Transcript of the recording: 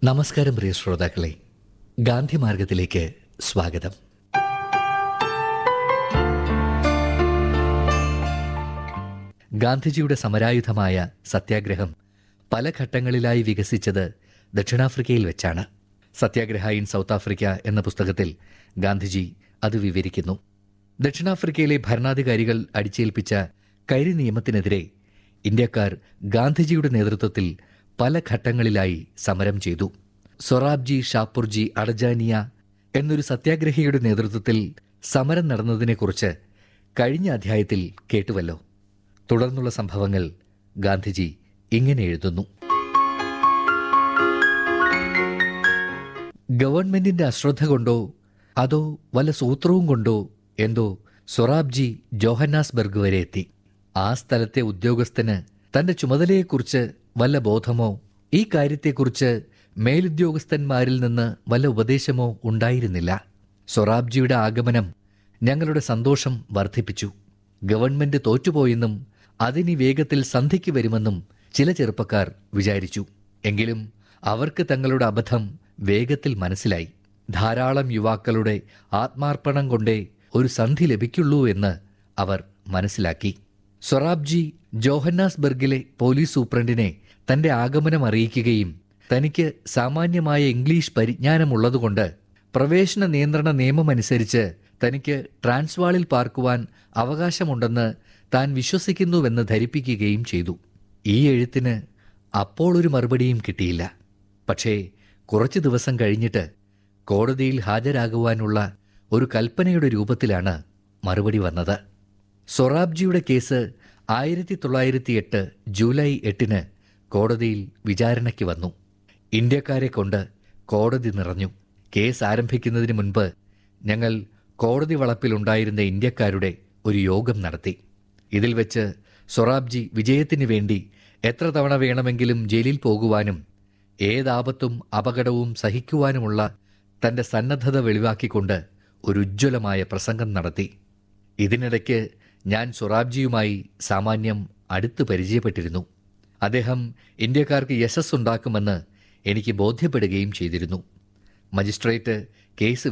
നമസ്കാരം പ്രിയ ശ്രോതാക്കളെ ഗാന്ധി മാർഗത്തിലേക്ക് സ്വാഗതം ഗാന്ധിജിയുടെ സമരായുധമായ സത്യാഗ്രഹം പല ഘട്ടങ്ങളിലായി വികസിച്ചത് ദക്ഷിണാഫ്രിക്കയിൽ വെച്ചാണ് സത്യാഗ്രഹ ഇൻ സൗത്ത് ആഫ്രിക്ക എന്ന പുസ്തകത്തിൽ ഗാന്ധിജി അത് വിവരിക്കുന്നു ദക്ഷിണാഫ്രിക്കയിലെ ഭരണാധികാരികൾ അടിച്ചേൽപ്പിച്ച കരി നിയമത്തിനെതിരെ ഇന്ത്യക്കാർ ഗാന്ധിജിയുടെ നേതൃത്വത്തിൽ പല ഘട്ടങ്ങളിലായി സമരം ചെയ്തു സൊറാബ്ജി ഷാപ്പുർജി അഡജാനിയ എന്നൊരു സത്യാഗ്രഹിയുടെ നേതൃത്വത്തിൽ സമരം നടന്നതിനെക്കുറിച്ച് കഴിഞ്ഞ അധ്യായത്തിൽ കേട്ടുവല്ലോ തുടർന്നുള്ള സംഭവങ്ങൾ ഗാന്ധിജി ഇങ്ങനെ എഴുതുന്നു ഗവൺമെന്റിന്റെ അശ്രദ്ധ കൊണ്ടോ അതോ വല്ല സൂത്രവും കൊണ്ടോ എന്തോ സൊറാബ്ജി ജോഹന്നാസ്ബർഗ് വരെ എത്തി ആ സ്ഥലത്തെ ഉദ്യോഗസ്ഥന് തന്റെ ചുമതലയെക്കുറിച്ച് വല്ല ബോധമോ ഈ കാര്യത്തെക്കുറിച്ച് മേലുദ്യോഗസ്ഥന്മാരിൽ നിന്ന് വല്ല ഉപദേശമോ ഉണ്ടായിരുന്നില്ല സൊറാബ്ജിയുടെ ആഗമനം ഞങ്ങളുടെ സന്തോഷം വർദ്ധിപ്പിച്ചു ഗവൺമെന്റ് തോറ്റുപോയെന്നും അതിനി വേഗത്തിൽ സന്ധിക്ക് വരുമെന്നും ചില ചെറുപ്പക്കാർ വിചാരിച്ചു എങ്കിലും അവർക്ക് തങ്ങളുടെ അബദ്ധം വേഗത്തിൽ മനസ്സിലായി ധാരാളം യുവാക്കളുടെ ആത്മാർപ്പണം കൊണ്ടേ ഒരു സന്ധി ലഭിക്കുള്ളൂ എന്ന് അവർ മനസ്സിലാക്കി സൊറാബ്ജി ജോഹന്നാസ്ബർഗിലെ പോലീസ് സൂപ്രണ്ടിനെ തന്റെ ആഗമനം അറിയിക്കുകയും തനിക്ക് സാമാന്യമായ ഇംഗ്ലീഷ് പരിജ്ഞാനമുള്ളതുകൊണ്ട് പ്രവേശന നിയന്ത്രണ നിയമമനുസരിച്ച് തനിക്ക് ട്രാൻസ്വാളിൽ പാർക്കുവാൻ അവകാശമുണ്ടെന്ന് താൻ വിശ്വസിക്കുന്നുവെന്ന് ധരിപ്പിക്കുകയും ചെയ്തു ഈ എഴുത്തിന് അപ്പോൾ ഒരു മറുപടിയും കിട്ടിയില്ല പക്ഷേ കുറച്ചു ദിവസം കഴിഞ്ഞിട്ട് കോടതിയിൽ ഹാജരാകുവാനുള്ള ഒരു കൽപ്പനയുടെ രൂപത്തിലാണ് മറുപടി വന്നത് സൊറാബ്ജിയുടെ കേസ് ആയിരത്തി തൊള്ളായിരത്തി എട്ട് ജൂലൈ എട്ടിന് കോടതിയിൽ വിചാരണയ്ക്ക് വന്നു ഇന്ത്യക്കാരെ കൊണ്ട് കോടതി നിറഞ്ഞു കേസ് ആരംഭിക്കുന്നതിന് മുൻപ് ഞങ്ങൾ കോടതി വളപ്പിലുണ്ടായിരുന്ന ഇന്ത്യക്കാരുടെ ഒരു യോഗം നടത്തി ഇതിൽ വെച്ച് സൊറാബ്ജി വിജയത്തിന് വേണ്ടി എത്ര തവണ വേണമെങ്കിലും ജയിലിൽ പോകുവാനും ഏതാപത്തും അപകടവും സഹിക്കുവാനുമുള്ള തന്റെ സന്നദ്ധത വെളിവാക്കിക്കൊണ്ട് ഒരു ഉജ്ജ്വലമായ പ്രസംഗം നടത്തി ഇതിനിടയ്ക്ക് ഞാൻ സൊറാബ്ജിയുമായി സാമാന്യം അടുത്ത് പരിചയപ്പെട്ടിരുന്നു അദ്ദേഹം ഇന്ത്യക്കാർക്ക് യശസ്സുണ്ടാക്കുമെന്ന് എനിക്ക് ബോധ്യപ്പെടുകയും ചെയ്തിരുന്നു മജിസ്ട്രേറ്റ് കേസ്